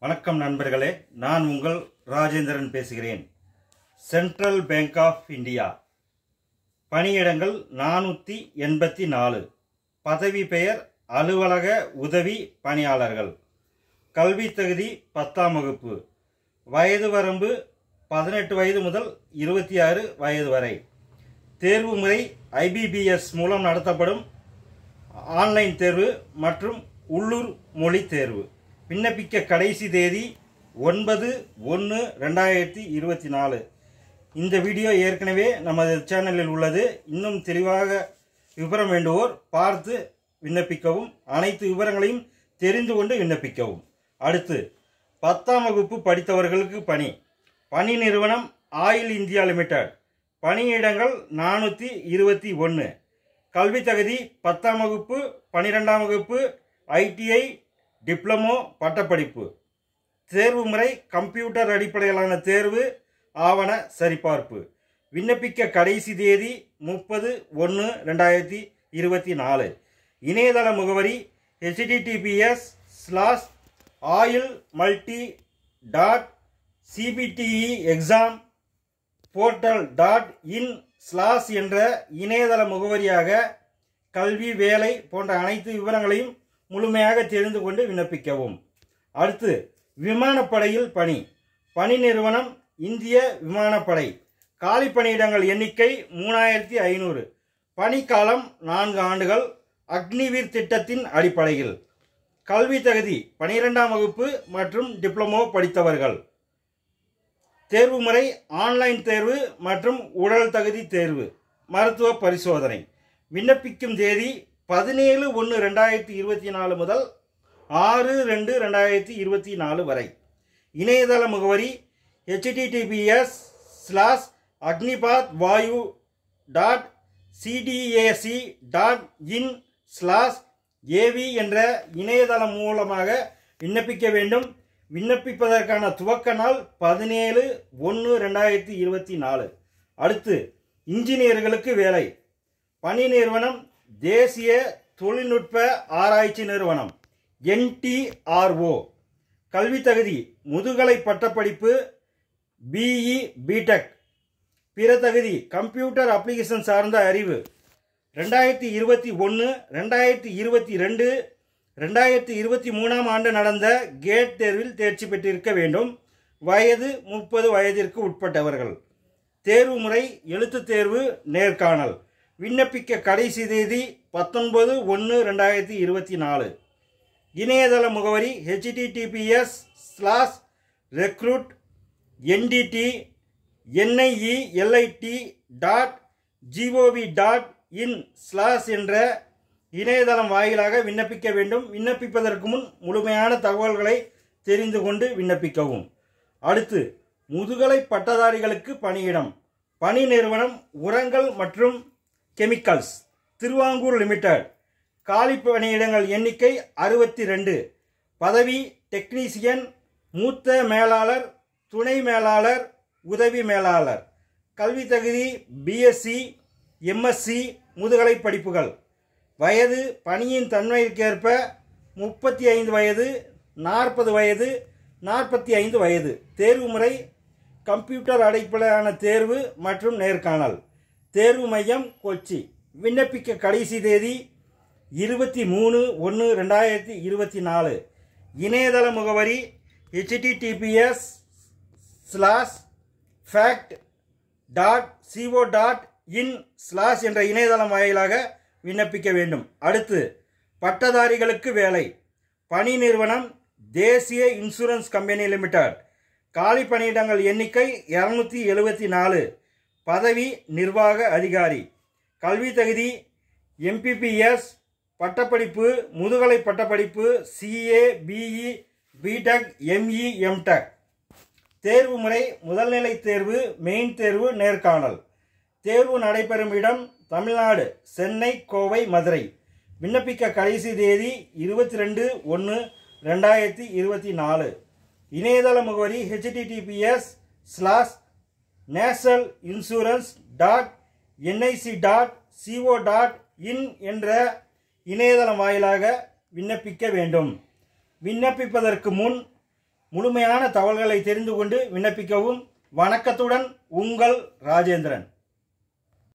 வணக்கம் நண்பர்களே நான் உங்கள் ராஜேந்திரன் பேசுகிறேன் சென்ட்ரல் பேங்க் ஆஃப் இந்தியா பணியிடங்கள் நானூற்றி எண்பத்தி நாலு பதவி பெயர் அலுவலக உதவி பணியாளர்கள் கல்வி தகுதி பத்தாம் வகுப்பு வயது வரம்பு பதினெட்டு வயது முதல் இருபத்தி ஆறு வயது வரை தேர்வு முறை ஐபிபிஎஸ் மூலம் நடத்தப்படும் ஆன்லைன் தேர்வு மற்றும் உள்ளூர் மொழி தேர்வு விண்ணப்பிக்க கடைசி தேதி ஒன்பது ஒன்று ரெண்டாயிரத்தி இருபத்தி நாலு இந்த வீடியோ ஏற்கனவே நமது சேனலில் உள்ளது இன்னும் தெளிவாக விவரம் வேண்டுவோர் பார்த்து விண்ணப்பிக்கவும் அனைத்து விவரங்களையும் தெரிந்து கொண்டு விண்ணப்பிக்கவும் அடுத்து பத்தாம் வகுப்பு படித்தவர்களுக்கு பணி பணி நிறுவனம் ஆயில் இந்தியா லிமிடெட் பணியிடங்கள் நானூற்றி இருபத்தி ஒன்று கல்வி தகுதி பத்தாம் வகுப்பு பன்னிரெண்டாம் வகுப்பு ஐடிஐ டிப்ளமோ பட்டப்படிப்பு தேர்வு முறை கம்ப்யூட்டர் அடிப்படையிலான தேர்வு ஆவண சரிபார்ப்பு விண்ணப்பிக்க கடைசி தேதி முப்பது ஒன்று ரெண்டாயிரத்தி இருபத்தி நாலு இணையதள முகவரி HTTPS slash oil multi dot CBTE exam portal dot in slash என்ற இணையதள முகவரியாக கல்வி வேலை போன்ற அனைத்து விவரங்களையும் முழுமையாக தெரிந்து கொண்டு விண்ணப்பிக்கவும் அடுத்து விமானப்படையில் பணி பணி நிறுவனம் இந்திய விமானப்படை காலி பணியிடங்கள் எண்ணிக்கை மூணாயிரத்தி ஐநூறு பணிக்காலம் நான்கு ஆண்டுகள் அக்னிவீர் திட்டத்தின் அடிப்படையில் கல்வி தகுதி பனிரெண்டாம் வகுப்பு மற்றும் டிப்ளமோ படித்தவர்கள் தேர்வு முறை ஆன்லைன் தேர்வு மற்றும் உடல் தகுதி தேர்வு மருத்துவ பரிசோதனை விண்ணப்பிக்கும் தேதி பதினேழு ஒன்று ரெண்டாயிரத்தி இருபத்தி நாலு முதல் ஆறு ரெண்டு ரெண்டாயிரத்தி இருபத்தி நாலு வரை இணையதள முகவரி HTTPS slash Agnipath Vayu dot CDAC dot in slash AV என்ற இணையதளம் மூலமாக விண்ணப்பிக்க வேண்டும் விண்ணப்பிப்பதற்கான துவக்க நாள் பதினேழு ஒன்று ரெண்டாயிரத்தி இருபத்தி நாலு அடுத்து இன்ஜினியர்களுக்கு வேலை பணி நிறுவனம் தேசிய தொழில்நுட்ப ஆராய்ச்சி நிறுவனம் என்டிஆர்ஓ கல்வி தகுதி முதுகலை பட்டப்படிப்பு பிஇ பிடெக் பிற தகுதி கம்ப்யூட்டர் அப்ளிகேஷன் சார்ந்த அறிவு ரெண்டாயிரத்தி இருபத்தி ஒன்று ரெண்டாயிரத்தி இருபத்தி ரெண்டு ரெண்டாயிரத்தி இருபத்தி மூணாம் ஆண்டு நடந்த கேட் தேர்வில் தேர்ச்சி பெற்றிருக்க வேண்டும் வயது முப்பது வயதிற்கு உட்பட்டவர்கள் தேர்வு முறை எழுத்துத் தேர்வு நேர்காணல் விண்ணப்பிக்க கடைசி தேதி பத்தொன்பது ஒன்று ரெண்டாயிரத்தி இருபத்தி நாலு இணையதள முகவரி HTTPS slash recruitment NIE LIT dot GOV dot in slash என்ற இணையதளம் வாயிலாக விண்ணப்பிக்க வேண்டும் விண்ணப்பிப்பதற்கு முன் முழுமையான தகவல்களை தெரிந்து கொண்டு விண்ணப்பிக்கவும் அடுத்து முதுகலை பட்டதாரிகளுக்கு பணியிடம் பணி நிறுவனம் உரங்கள் மற்றும் கெமிக்கல்ஸ் திருவாங்கூர் லிமிடெட் காலி பணியிடங்கள் எண்ணிக்கை அறுபத்தி ரெண்டு பதவி டெக்னீசியன் மூத்த மேலாளர் துணை மேலாளர் உதவி மேலாளர் கல்வி தகுதி பிஎஸ்சி எம்எஸ்சி முதுகலை படிப்புகள் வயது பணியின் தன்மைக்கேற்ப முப்பத்தி ஐந்து வயது நாற்பது வயது நாற்பத்தி ஐந்து வயது தேர்வு முறை கம்ப்யூட்டர் அடிப்படையிலான தேர்வு மற்றும் நேர்காணல் தேர்வு மையம் கொச்சி விண்ணப்பிக்க கடைசி தேதி இருபத்தி மூணு ஒன்று ரெண்டாயிரத்தி இருபத்தி நாலு இணையதள முகவரி HTTPS slash fact dot CO dot in slash என்ற இணையதளம் வாயிலாக விண்ணப்பிக்க வேண்டும் அடுத்து பட்டதாரிகளுக்கு வேலை பணி நிறுவனம் தேசிய இன்சூரன்ஸ் கம்பெனி லிமிடெட் காலி பணியிடங்கள் எண்ணிக்கை இரநூத்தி எழுபத்தி நாலு பதவி நிர்வாக அதிகாரி கல்வி தகுதி எம்பிபிஎஸ் பட்டப்படிப்பு முதுகலை பட்டப்படிப்பு CA BE BTech ME MTech தேர்வு முறை முதல்நிலை தேர்வு மெயின் தேர்வு நேர்காணல் தேர்வு நடைபெறும் இடம் தமிழ்நாடு சென்னை கோவை மதுரை விண்ணப்பிக்க கடைசி தேதி இருபத்தி ரெண்டு ஒன்று ரெண்டாயிரத்தி இருபத்தி நாலு இணையதள முகவரி HTTPS slash national insurance dot NIC dot CO dot in என்ற இணையதளம் வாயிலாக விண்ணப்பிக்க வேண்டும் விண்ணப்பிப்பதற்கு முன் முழுமையான தகவல்களை தெரிந்து கொண்டு விண்ணப்பிக்கவும் வணக்கத்துடன் உங்கள் ராஜேந்திரன்